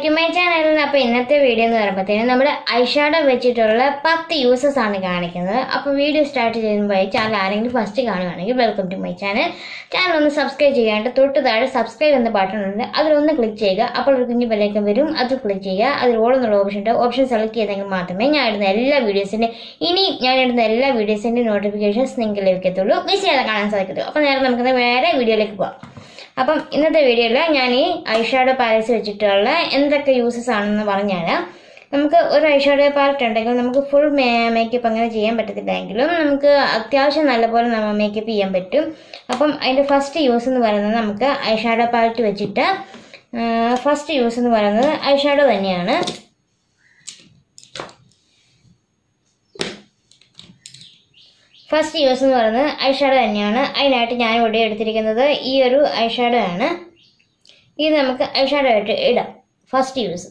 back to my channel അപ്പോൾ ഇന്നത്തെ video എന്ന് പറയുമ്പോഴത്തേനും നമ്മൾ ഐഷാഡോ വെച്ചിട്ടുള്ള പത്ത് യൂസസ് ആണ് കാണിക്കുന്നത് അപ്പോൾ വീഡിയോ സ്റ്റാർട്ട് ചെയ്യുമ്പോൾ ചാനൽ ആരെങ്കിലും ഫസ്റ്റ് കാണുകയാണെങ്കിൽ welcome to my channel channel ഒന്ന് സബ്സ്ക്രൈബ് ചെയ്യാണ്ട് തൊട്ട് താഴെ സബ്സ്ക്രൈബ് എന്ന ബട്ടൺ ഉണ്ട് അതിലൊന്ന് ക്ലിക്ക് ചെയ്യുക അപ്പോൾ ഒരു കുഞ്ഞു ബെല്ലേക്കം വരും അത് ക്ലിക്ക് ചെയ്യുക അതിൽ ഓൾ എന്നുള്ള ഓപ്ഷൻ ഉണ്ട് ഓപ്ഷൻ സെലക്ട് ചെയ്തെങ്കിൽ മാത്രമേ ഞാൻ ഇടുന്ന എല്ലാ വീഡിയോസിൻ്റെ ഇനി ഞാൻ ഇടുന്ന എല്ലാ വീഡിയോസിൻ്റെ നോട്ടിഫിക്കേഷൻസ് നിങ്ങൾക്ക് ലഭിക്കത്തുള്ളൂ മിസ് ചെയ്യാതെ കാണാൻ സാധിക്കത്തുള്ളൂ അപ്പോൾ നേരെ നമുക്ക് വേറെ വീഡിയോയിലേക്ക് പോകാം അപ്പം ഇന്നത്തെ വീഡിയോയിൽ ഞാൻ ഈ ഐഷാഡോ പാലസ് വെച്ചിട്ടുള്ള എന്തൊക്കെ യൂസസ് ആണെന്ന് പറഞ്ഞുതരാം നമുക്ക് ഒരു ഐഷാഡോ പാലറ്റ് ഉണ്ടെങ്കിൽ നമുക്ക് ഫുൾ മേക്കപ്പ് അങ്ങനെ ചെയ്യാൻ പറ്റത്തില്ലെങ്കിലും നമുക്ക് അത്യാവശ്യം നല്ലപോലെ നമ്മൾ മേക്കപ്പ് ചെയ്യാൻ പറ്റും അപ്പം അതിൻ്റെ ഫസ്റ്റ് യൂസ് എന്ന് പറയുന്നത് നമുക്ക് ഐഷാഡോ പാലറ്റ് വെച്ചിട്ട് ഫസ്റ്റ് യൂസ് എന്ന് പറയുന്നത് ഐഷാഡോ തന്നെയാണ് ഫസ്റ്റ് യൂസ് എന്ന് പറയുന്നത് ഐഷാഡോ തന്നെയാണ് അതിനായിട്ട് ഞാൻ ഇവിടെ എടുത്തിരിക്കുന്നത് ഈ ഒരു ഐഷാഡോ ആണ് ഇത് നമുക്ക് ഐഷാഡോ ആയിട്ട് ഇടാം ഫസ്റ്റ് യൂസ്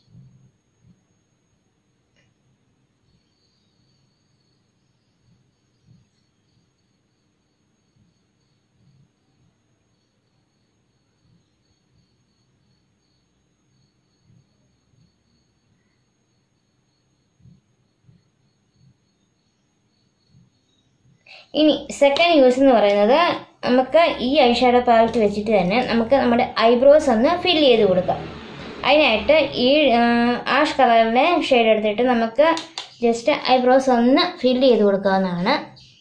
ഇനി സെക്കൻഡ് യൂസ് എന്ന് പറയുന്നത് നമുക്ക് ഈ ഐഷാഡോ പാലറ്റ് വെച്ചിട്ട് തന്നെ നമുക്ക് നമ്മുടെ ഐബ്രോസ് ഒന്ന് ഫില്ല് ചെയ്ത് കൊടുക്കാം അതിനായിട്ട് ഈ ആഷ് കളറിലെ ഷെയ്ഡ് എടുത്തിട്ട് നമുക്ക് ജസ്റ്റ് ഐബ്രോസ് ഒന്ന് ഫില്ല് ചെയ്ത് കൊടുക്കാവുന്നതാണ്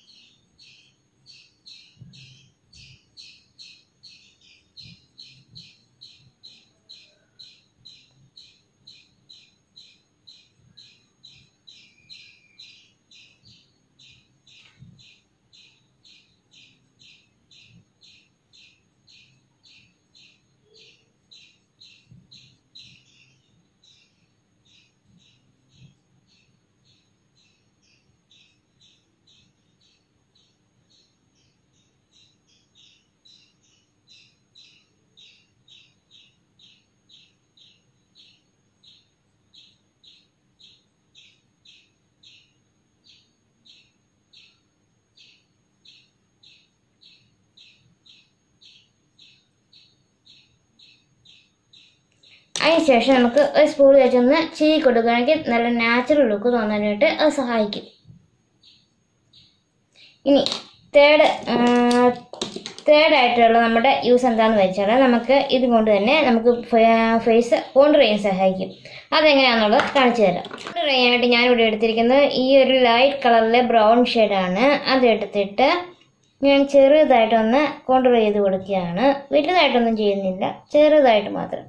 അതിനുശേഷം നമുക്ക് ഒരു സ്പൂൺ വെച്ചൊന്ന് ചീരി കൊടുക്കുകയാണെങ്കിൽ നല്ല നാച്ചുറൽ ലുക്ക് തോന്നാനായിട്ട് അത് സഹായിക്കും ഇനി തേർഡ് തേർഡ് ആയിട്ടുള്ള നമ്മുടെ യൂസ് എന്താണെന്ന് വെച്ചാൽ നമുക്ക് ഇത് കൊണ്ട് തന്നെ നമുക്ക് ഫേസ് കോണ്ടർ ചെയ്യാൻ സഹായിക്കും അതെങ്ങനെയാണെന്നുള്ളത് കാണിച്ചു തരാം കോണ്ടർ ചെയ്യാനായിട്ട് ഞാനിവിടെ എടുത്തിരിക്കുന്നത് ഈ ഒരു ലൈറ്റ് കളറിലെ ബ്രൗൺ ഷെയ്ഡാണ് അത് എടുത്തിട്ട് ഞാൻ ചെറുതായിട്ടൊന്ന് കോണ്ടർ ചെയ്ത് കൊടുക്കുകയാണ് വലുതായിട്ടൊന്നും ചെയ്യുന്നില്ല ചെറുതായിട്ട് മാത്രം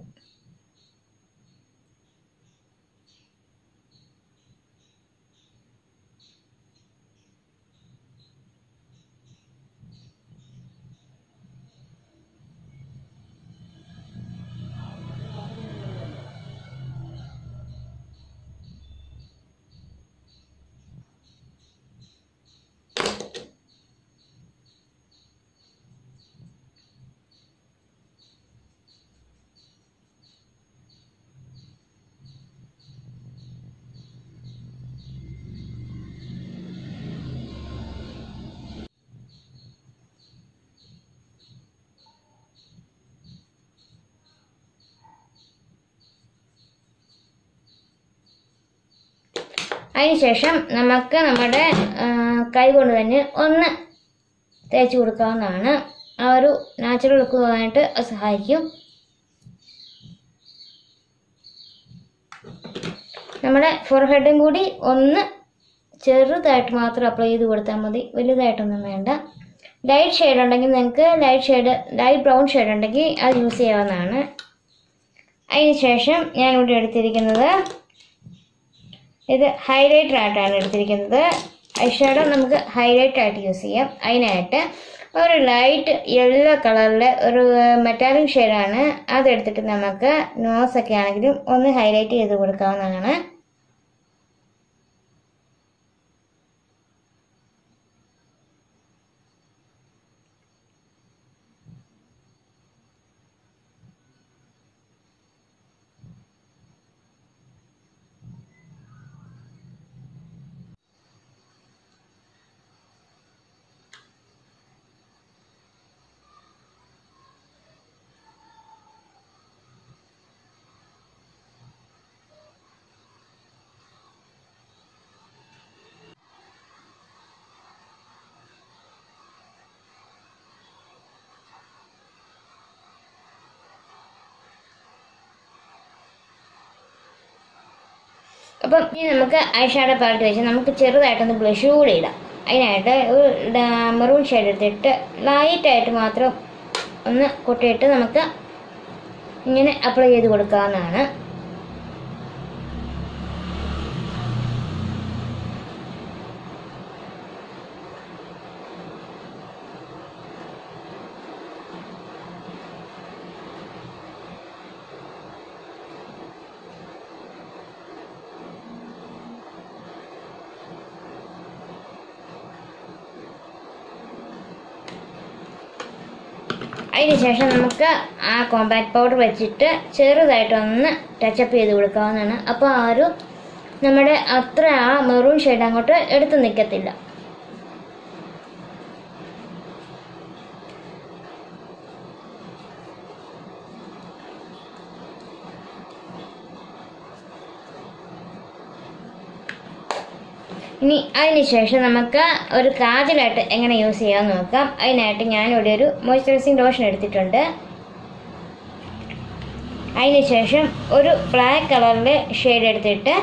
അതിനുശേഷം നമുക്ക് നമ്മുടെ കൈ കൊണ്ട് തന്നെ ഒന്ന് തേച്ച് കൊടുക്കാവുന്നതാണ് ആ ഒരു നാച്ചുറൽ ലുക്ക് തോന്നാനായിട്ട് സഹായിക്കും നമ്മുടെ ഫോർഹെഡും കൂടി ഒന്ന് ചെറുതായിട്ട് മാത്രം അപ്ലൈ ചെയ്ത് കൊടുത്താൽ മതി വലുതായിട്ടൊന്നും വേണ്ട ലൈറ്റ് ഷെയ്ഡ് ഉണ്ടെങ്കിൽ നിങ്ങൾക്ക് light shade light brown shade ഉണ്ടെങ്കിൽ അത് യൂസ് ചെയ്യാവുന്നതാണ് അതിന് ശേഷം ഞാനിവിടെ എടുത്തിരിക്കുന്നത് ഇത് ഹൈലൈറ്റർ ആയിട്ടാണ് എടുത്തിരിക്കുന്നത് ഐഷാഡോ നമുക്ക് ഹൈലൈറ്റ് ആയിട്ട് യൂസ് ചെയ്യാം അതിനായിട്ട് ഒരു ലൈറ്റ് യെല്ലോ കളറിലെ ഒരു മെറ്റാലിക് ഷെയ്ഡാണ് അതെടുത്തിട്ട് നമുക്ക് നോസൊക്കെ ആണെങ്കിലും ഒന്ന് ഹൈലൈറ്റ് ചെയ്ത് കൊടുക്കാവുന്നതാണ് അപ്പം ഇനി നമുക്ക് ഐഷാഡോ പാലറ്റ് വെച്ച് നമുക്ക് ചെറുതായിട്ടൊന്ന് ബ്ലഷ് കൂടി ഇടാം അതിനായിട്ട് ഒരു മെറൂൺ ഷെയ്ഡ് എടുത്തിട്ട് ലൈറ്റായിട്ട് മാത്രം ഒന്ന് കൊട്ടിയിട്ട് നമുക്ക് ഇങ്ങനെ അപ്ലൈ ചെയ്ത് കൊടുക്കാവുന്നതാണ് അതിന് ശേഷം നമുക്ക് ആ കോമ്പാക്ട് പൗഡർ വെച്ചിട്ട് ചെറുതായിട്ടൊന്ന് ടച്ചപ്പ് ചെയ്ത് കൊടുക്കാവുന്നതാണ് അപ്പോൾ ആ ഒരു നമ്മുടെ അത്ര ആ മെറൂൺ ഷെയ്ഡ് അങ്ങോട്ട് എടുത്ത് നിൽക്കത്തില്ല ഇനി അതിന് ശേഷം നമുക്ക് ഒരു കാജലായിട്ട് എങ്ങനെ യൂസ് ചെയ്യാമെന്ന് നോക്കാം അതിനായിട്ട് ഞാനിവിടെ ഒരു മോയ്സ്ചറൈസിങ് ലോഷൻ എടുത്തിട്ടുണ്ട് അതിന് ശേഷം ഒരു ബ്ലാക്ക് കളറിലെ ഷെയ്ഡ് എടുത്തിട്ട്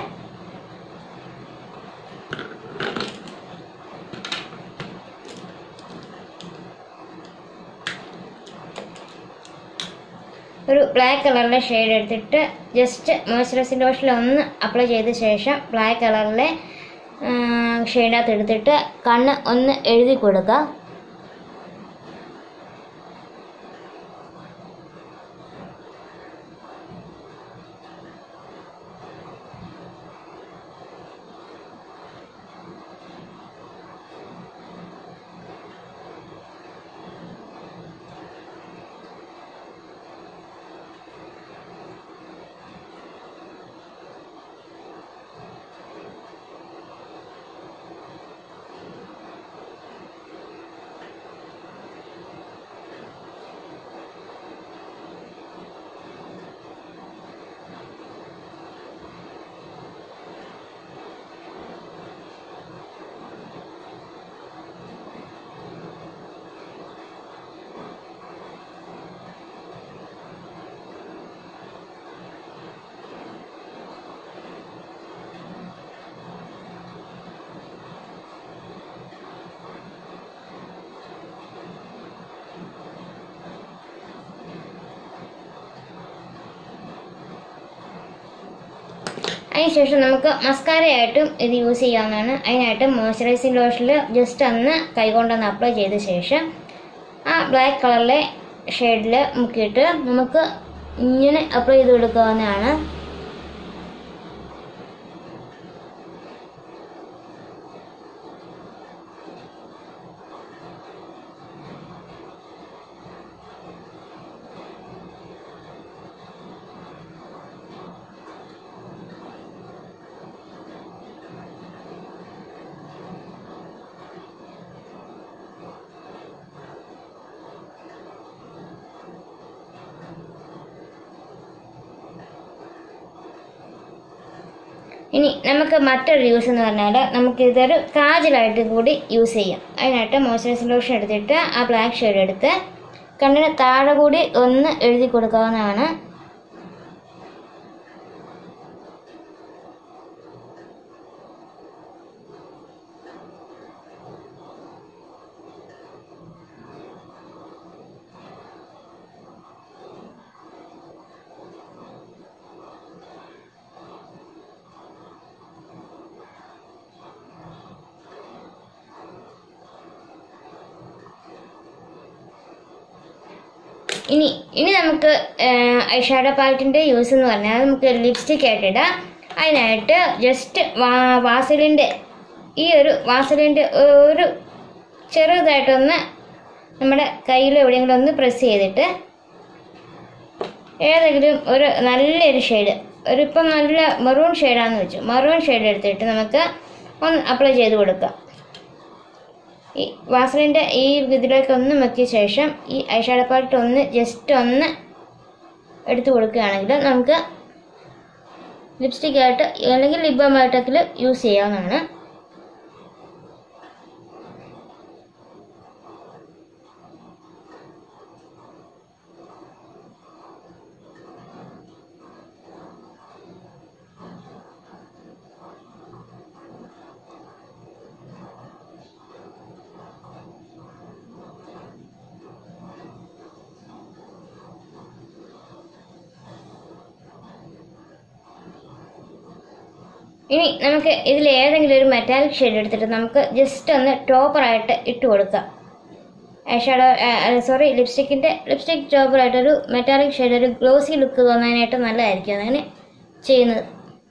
ഒരു ബ്ലാക്ക് കളറിലെ ഷെയ്ഡ് എടുത്തിട്ട് ജസ്റ്റ് മോയ്സ്ചറൈസിങ് ലോഷനിൽ ഒന്ന് അപ്ലൈ ചെയ്ത ശേഷം ബ്ലാക്ക് കളറിലെ ഷെയ്ഡകത്ത് എടുത്തിട്ട് കണ്ണ് ഒന്ന് എഴുതി കൊടുക്കുക അതിനുശേഷം നമുക്ക് മസ്കാരയായിട്ടും ഇത് യൂസ് ചെയ്യാവുന്നതാണ് അതിനായിട്ട് മോയ്സ്ചറൈസിങ് ലോഷനിൽ ജസ്റ്റ് ഒന്ന് കൈകൊണ്ടൊന്ന് അപ്ലൈ ചെയ്ത ശേഷം ആ ബ്ലാക്ക് കളറിലെ ഷെയ്ഡിൽ മുക്കിയിട്ട് നമുക്ക് ഇങ്ങനെ അപ്ലൈ ചെയ്ത് കൊടുക്കാവുന്നതാണ് ഇനി നമുക്ക് മറ്റൊരു യൂസ് എന്ന് പറഞ്ഞാൽ നമുക്ക് ഇതൊരു കാജലായിട്ട് കൂടി യൂസ് ചെയ്യാം അതിനായിട്ട് മോയ്സ്ചറൈസിംഗ് ലോഷൻ എടുത്തിട്ട് ആ ബ്ലാക്ക് ഷെയ്ഡ് എടുത്ത് കണ്ണിന് താഴെ കൂടി ഒന്ന് എഴുതി കൊടുക്കാവുന്നതാണ് ഇനി ഇനി നമുക്ക് ഐഷാഡോ പാലറ്റിൻ്റെ യൂസ് എന്ന് പറഞ്ഞാൽ നമുക്ക് ലിപ്സ്റ്റിക് ആയിട്ട് ഇടാം അതിനായിട്ട് ജസ്റ്റ് വാ വാസലിൻ്റെ ഈ ഒരു വാസലിൻ്റെ ഒരു ചെറുതായിട്ടൊന്ന് നമ്മുടെ കയ്യിൽ എവിടെയെങ്കിലും ഒന്ന് പ്രസ് ചെയ്തിട്ട് ഏതെങ്കിലും ഒരു നല്ലൊരു ഷെയ്ഡ് ഒരു ഇപ്പം നല്ല മെറൂൺ ഷെയ്ഡാന്ന് വെച്ചു മെറൂൺ ഷെയ്ഡ് എടുത്തിട്ട് നമുക്ക് ഒന്ന് അപ്ലൈ ചെയ്ത് കൊടുക്കാം ഈ വാസലിൻ്റെ ഈ ഇതിലേക്ക് ഒന്ന് മുക്കിയ ശേഷം ഈ ഐഷാഡോ പാലറ്റ് ഒന്ന് ജസ്റ്റ് ഒന്ന് എടുത്തു കൊടുക്കുകയാണെങ്കിൽ നമുക്ക് ലിപ്സ്റ്റിക് ആയിട്ട് അല്ലെങ്കിൽ ലിപ് ബാമായിട്ടൊക്കെ യൂസ് ചെയ്യാവുന്നതാണ് ഇനി നമുക്ക് ഇതിൽ ഏതെങ്കിലും ഒരു മെറ്റാലിക് ഷെയ്ഡ് എടുത്തിട്ട് നമുക്ക് ജസ്റ്റ് ഒന്ന് ടോപ്പറായിട്ട് ഇട്ട് കൊടുക്കാം ഐഷാഡോ സോറി ലിപ്സ്റ്റിക്കിൻ്റെ ലിപ്സ്റ്റിക് ടോപ്പറായിട്ടൊരു മെറ്റാലിക് ഷെയ്ഡ് ഒരു ഗ്ലോസി ലുക്ക് തോന്നാനായിട്ട് നല്ലതായിരിക്കും അങ്ങനെ ചെയ്യുന്നത്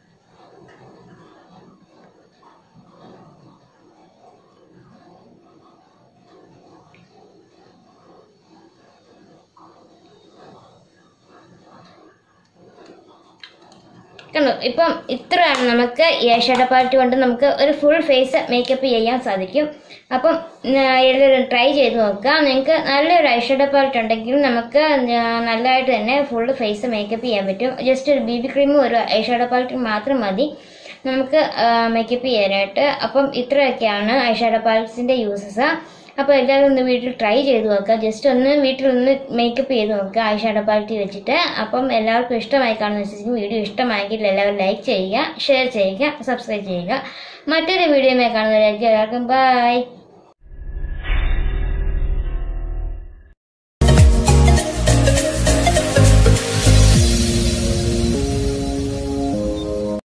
കണ്ടോ ഇപ്പം ഇത്രയാണ് നമുക്ക് ഈ ഐഷാഡോ പാലറ്റ് കൊണ്ട് നമുക്ക് ഒരു ഫുൾ ഫേസ് മേക്കപ്പ് ചെയ്യാൻ സാധിക്കും അപ്പം ആ, എല്ലാവരും ട്രൈ ചെയ്ത് നോക്കുക നിങ്ങൾക്ക് നല്ലൊരു ഐഷാഡോ പാലറ്റ് ഉണ്ടെങ്കിൽ നമുക്ക് ആ, നല്ലതായിട്ട് തന്നെ ഫുൾ ഫേസ് മേക്കപ്പ് ചെയ്യാൻ പറ്റും ജസ്റ്റ് ഒരു ബി ബി ക്രീമും ഒരു ഐഷാഡോ പാലറ്റും മാത്രം മതി നമുക്ക് മേക്കപ്പ് ചെയ്യാനായിട്ട് അപ്പം ഇത്രയൊക്കെയാണ് ഐഷാഡോ പാലറ്റ്സിൻ്റെ യൂസസ് അപ്പോൾ എല്ലാവരും ഒന്ന് വീട്ടിൽ ട്രൈ ചെയ്ത് നോക്കുക ജസ്റ്റ് ഒന്ന് വീട്ടിൽ ഒന്ന് മേക്കപ്പ് ചെയ്ത് നോക്കുക ഐഷാഡോ പാലറ്റ് വെച്ചിട്ട് അപ്പം എല്ലാവർക്കും ഇഷ്ടമായി കാണുന്ന വിശ്വസിക്കും വീഡിയോ ഇഷ്ടമായെങ്കിൽ എല്ലാവരും ലൈക്ക് ചെയ്യുക ഷെയർ ചെയ്യുക സബ്സ്ക്രൈബ് ചെയ്യുക മറ്റൊരു വീഡിയോയുമായി കാണുന്നവരായിരിക്കും എല്ലാവർക്കും ബൈ